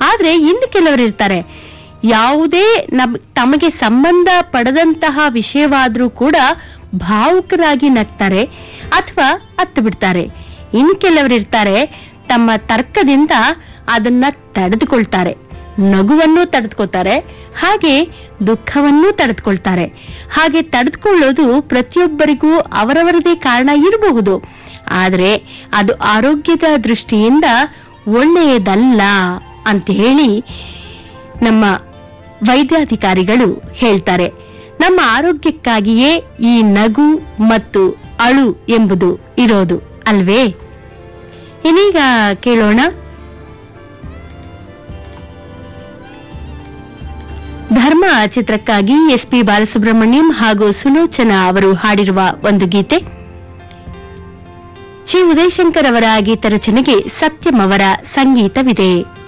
ಆದ್ರೆ ಇನ್ನು ಕೆಲವರು ಇರ್ತಾರೆ ಯಾವುದೇ ನಮ್ ತಮಗೆ ಸಂಬಂಧ ಪಡದಂತಹ ವಿಷಯವಾದ್ರೂ ಕೂಡ ಭಾವುಕರಾಗಿ ನಗ್ತಾರೆ ಅಥವಾ ಅತ್ತು ಬಿಡ್ತಾರೆ ಇನ್ ಕೆಲವರು ಇರ್ತಾರೆ ತಮ್ಮ ತರ್ಕದಿಂದ ಅದನ್ನ ತಡೆದುಕೊಳ್ತಾರೆ ನಗುವನ್ನು ತಡೆದುಕೊಳ್ತಾರೆ ಹಾಗೆ ದುಃಖವನ್ನೂ ತಡೆದುಕೊಳ್ತಾರೆ ಹಾಗೆ ತಡೆದುಕೊಳ್ಳೋದು ಪ್ರತಿಯೊಬ್ಬರಿಗೂ ಅವರವರದೇ ಕಾರಣ ಇರಬಹುದು ಆದ್ರೆ ಅದು ಆರೋಗ್ಯದ ದೃಷ್ಟಿಯಿಂದ ಒಳ್ಳೆಯದಲ್ಲ ಅಂತ ಹೇಳಿ ನಮ್ಮ ವೈದ್ಯಾಧಿಕಾರಿಗಳು ಹೇಳ್ತಾರೆ ನಮ್ಮ ಆರೋಗ್ಯಕ್ಕಾಗಿಯೇ ಈ ನಗು ಮತ್ತು ಅಳು ಎಂಬುದು ಇರೋದು ಅಲ್ವೇ ಇನ್ನೀಗ ಕೇಳೋಣ ಧರ್ಮ ಚಿತ್ರಕ್ಕಾಗಿ ಎಸ್ ಪಿ ಬಾಲಸುಬ್ರಹ್ಮಣ್ಯಂ ಹಾಗೂ ಸುಲೋಚನಾ ಅವರು ಹಾಡಿರುವ ಒಂದು ಗೀತೆ ಜಿ ಉದಯಶಂಕರ್ ಅವರ ಗೀತ ರಚನೆಗೆ ಸತ್ಯಂ ಅವರ ಸಂಗೀತವಿದೆ